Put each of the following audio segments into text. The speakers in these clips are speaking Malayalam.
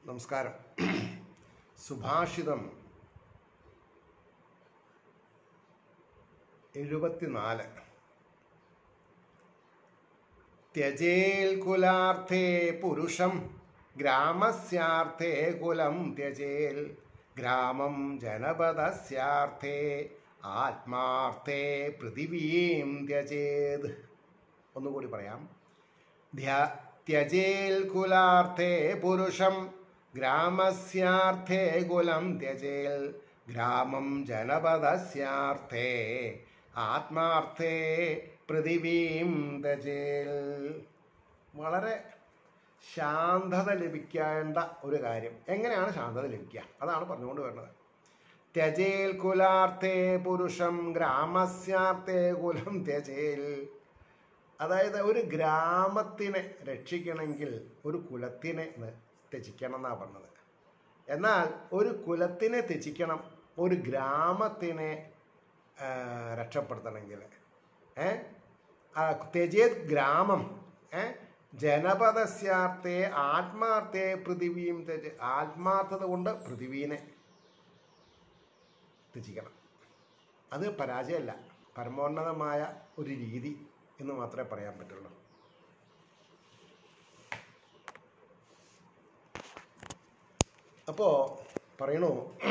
നമസ്കാരം സുഭാഷിതം എഴുപത്തിനാല് ത്യജേൽ കുലാർത്ഥേ പുരുഷം ഗ്രാമസ്യാർത്ഥേ കുലം ത്യജേൽ ഗ്രാമം ജനപദസ്യാർത്ഥേ ആത്മാർത്ഥേ പൃഥിവീം ത്യജേത് ഒന്നുകൂടി പറയാം ധ്യ- ത്യജേൽ കുലാർത്ഥേ പുരുഷം ഗ്രാമസ്യാർത്ഥേ കുലം ത്യജേൽ ഗ്രാമം ജനപദസ്യാർത്ഥേ ആത്മാർത്ഥേ പൃഥിവീം ത്യജേൽ വളരെ ശാന്തത ലഭിക്കേണ്ട ഒരു കാര്യം എങ്ങനെയാണ് ശാന്തത ലഭിക്കുക അതാണ് പറഞ്ഞുകൊണ്ട് വരുന്നത് ത്യജേൽ കുലാർത്ഥേ പുരുഷം ഗ്രാമസ്യാർത്ഥേ കുലം ത്യജേൽ അതായത് ഒരു ഗ്രാമത്തിനെ രക്ഷിക്കണമെങ്കിൽ ഒരു കുലത്തിനെ ന- ത്യജിക്കണം എന്നാണ് പറഞ്ഞത് എന്നാൽ ഒരു കുലത്തിനെ ത്യജിക്കണം ഒരു ഗ്രാമത്തിനെ ആ, രക്ഷപ്പെടുത്തണമെങ്കിൽ ഏ ആ, ത്യജേത് ഗ്രാമം ഏ ജനപദസ്യാർത്ഥേ ആത്മാർത്ഥേ പൃഥിവിയും ത്യജ ആത്മാർത്ഥത കൊണ്ട് പൃഥിവീനെ ത്യജിക്കണം അത് പരാജയമല്ല പരമോന്നതമായ ഒരു രീതി എന്ന് മാത്രമേ പറയാൻ പറ്റുള്ളൂ അപ്പോ പറയണു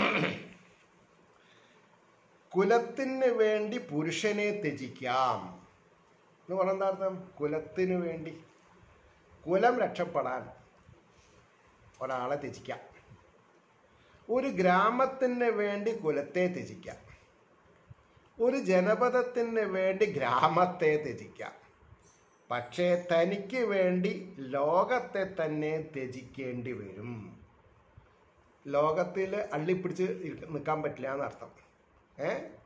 കുലത്തിന് വേണ്ടി പുരുഷനെ ത്യജിക്കാം എന്ന് പറഞ്ഞ എന്താ അർത്ഥം കുലത്തിന് വേണ്ടി കുലം രക്ഷപ്പെടാൻ ഒരാളെ ത്യജിക്കാം ഒരു ഗ്രാമത്തിന് വേണ്ടി കുലത്തെ ത്യജിക്കാം ഒരു ജനപദത്തിന് വേണ്ടി ഗ്രാമത്തെ ത്യജിക്കാം പക്ഷേ തനിക്ക് വേണ്ടി ലോകത്തെ തന്നെ ത്യജിക്കേണ്ടി വരും ലോകത്തിൽ അള്ളിപ്പിടിച്ച് ഇരിക്ക- നിൽക്കാൻ പറ്റില്ല എന്നർത്ഥം ഏ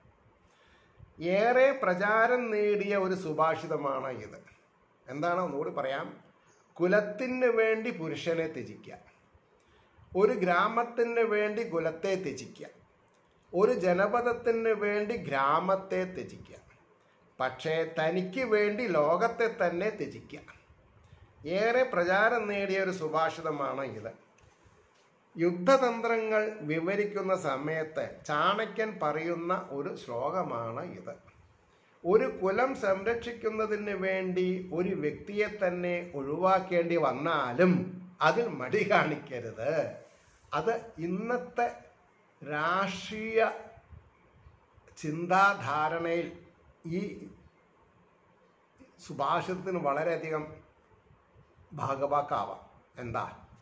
ഏറെ പ്രചാരം നേടിയ ഒരു സുഭാഷിതമാണ് ഇത് എന്താണ് ഒന്നുകൂടി പറയാം കുലത്തിന് വേണ്ടി പുരുഷനെ ത്യജിക്കുക ഒരു ഗ്രാമത്തിന് വേണ്ടി കുലത്തെ ത്യജിക്കുക ഒരു ജനപദത്തിന് വേണ്ടി ഗ്രാമത്തെ ത്യജിക്കുക പക്ഷേ തനിക്ക് വേണ്ടി ലോകത്തെ തന്നെ ത്യജിക്കുക ഏറെ പ്രചാരം നേടിയ ഒരു സുഭാഷിതമാണ് ഇത് യുദ്ധതന്ത്രങ്ങൾ വിവരിക്കുന്ന സമയത്ത് ചാണക്യൻ പറയുന്ന ഒരു ശ്ലോകമാണ് ഇത് ഒരു കുലം സംരക്ഷിക്കുന്നതിന് വേണ്ടി ഒരു വ്യക്തിയെ തന്നെ ഒഴിവാക്കേണ്ടി വന്നാലും അതിൽ മടി കാണിക്കരുത് അത് ഇന്നത്തെ രാഷ്ട്രീയ ചിന്താധാരണയിൽ ഈ സുഭാഷിതത്തിന് വളരെയധികം ഭാഗവാക്കാവാം എന്താ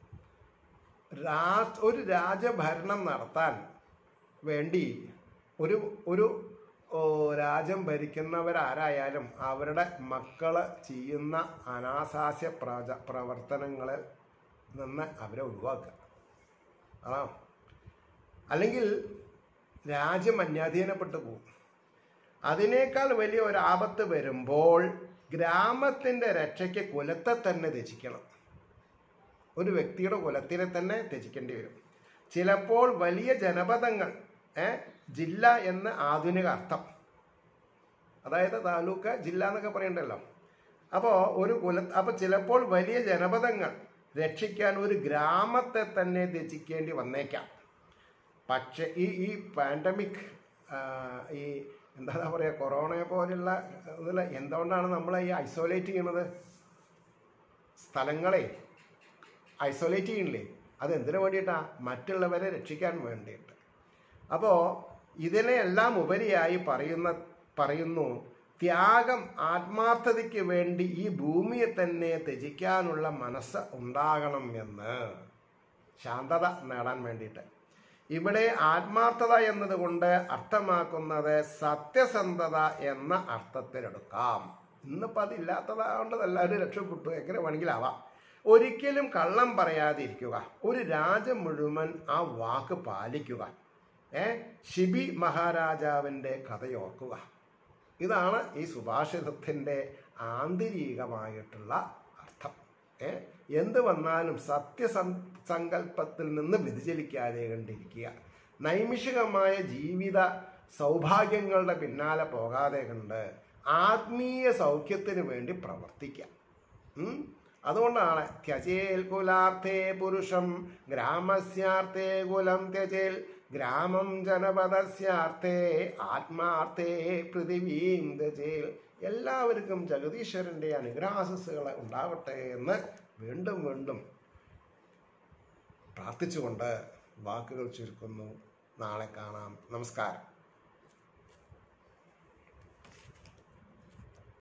രാ ഒരു രാജഭരണം നടത്താൻ വേണ്ടി ഒരു ഒരു ഓ, രാജ്യം ഭരിക്കുന്നവരാരായാലും അവരുടെ മക്കള് ചെയ്യുന്ന അനാശാസ്യ പ്രജ പ്രവർത്തനങ്ങളിൽ നിന്ന് അവരെ ഒഴിവാക്കുക അതാണ് അല്ലെങ്കിൽ രാജ്യം അന്യാധീനപ്പെട്ടു പോകും അതിനേക്കാൾ വലിയ ഒരു ആപത്ത് വരുമ്പോൾ ഗ്രാമത്തിൻ്റെ രക്ഷയ്ക്ക് കുലത്തെ തന്നെ ത്യജിക്കണം ഒരു വ്യക്തിയുടെ കുലത്തിനെ തന്നെ ത്യജിക്കേണ്ടി വരും ചിലപ്പോൾ വലിയ ജനപദങ്ങൾ ഏ, ജില്ല എന്ന് ആധുനിക അർത്ഥം അതായത് താലൂക്ക് ജില്ല എന്നൊക്കെ പറയണ്ടല്ലോ അപ്പോൾ ഒരു കുല അപ്പോൾ ചിലപ്പോൾ വലിയ ജനപദങ്ങൾ രക്ഷിക്കാൻ ഒരു ഗ്രാമത്തെ തന്നെ ത്യജിക്കേണ്ടി വന്നേക്കാം പക്ഷേ ഈ ഈ പാൻഡമിക് ഈ എന്താ പറയുക കൊറോണയെ പോലുള്ള ഇതിൽ എന്തുകൊണ്ടാണ് നമ്മളെ ഈ ഐസൊലേറ്റ് ചെയ്യണത് സ്ഥലങ്ങളെ ഐസൊലേറ്റ് ചെയ്യണില്ലേ അത് എന്തിനു വേണ്ടിയിട്ടാണ് മറ്റുള്ളവരെ രക്ഷിക്കാൻ വേണ്ടിയിട്ട് അപ്പോൾ ഇതിനെല്ലാം ഉപരിയായി പറയുന്ന പറയുന്നു ത്യാഗം ആത്മാർത്ഥതയ്ക്ക് വേണ്ടി ഈ ഭൂമിയെ തന്നെ ത്യജിക്കാനുള്ള മനസ്സ് ഉണ്ടാകണം എന്ന് ശാന്തത നേടാൻ വേണ്ടിയിട്ട് ഇവിടെ ആത്മാർത്ഥത എന്നതുകൊണ്ട് അർത്ഥമാക്കുന്നത് സത്യസന്ധത എന്ന അർത്ഥത്തിലെടുക്കാം ഇന്നിപ്പോൾ അതില്ലാത്തതാകൊണ്ട് എല്ലാവരും രക്ഷപ്പെട്ടു എങ്ങനെ വേണമെങ്കിലാവാം ഒരിക്കലും കള്ളം പറയാതിരിക്കുക ഒരു രാജ്യം മുഴുവൻ ആ വാക്ക് പാലിക്കുക ഏ ഷിബി മഹാരാജാവിൻ്റെ കഥയോർക്കുക ഇതാണ് ഈ സുഭാഷിതത്തിൻ്റെ ആന്തരികമായിട്ടുള്ള അർത്ഥം ഏ എന്ത് വന്നാലും സത്യസങ്കല്പത്തിൽ നിന്ന് വ്യതിചലിക്കാതെ കണ്ടിരിക്കുക നൈമിഷികമായ ജീവിത സൗഭാഗ്യങ്ങളുടെ പിന്നാലെ പോകാതെ കണ്ട് ആത്മീയ സൗഖ്യത്തിന് വേണ്ടി പ്രവർത്തിക്കുക ഉം? അതുകൊണ്ടാണ് ത്യജേൽ കുലാർത്ഥേ പുരുഷം ഗ്രാമസ്യാർത്ഥേ കുലം ത്യജേൽ ഗ്രാമം ജനപദസ്യാർത്ഥേ ആത്മാർത്ഥേ പൃഥിവീം ത്യജേൽ എല്ലാവർക്കും ജഗദീശ്വരൻ്റെ അനുഗ്രഹാശസ്സുകൾ ഉണ്ടാവട്ടെ എന്ന് വീണ്ടും വീണ്ടും പ്രാർത്ഥിച്ചുകൊണ്ട് വാക്കുകൾ ചുരുക്കുന്നു നാളെ കാണാം നമസ്കാരം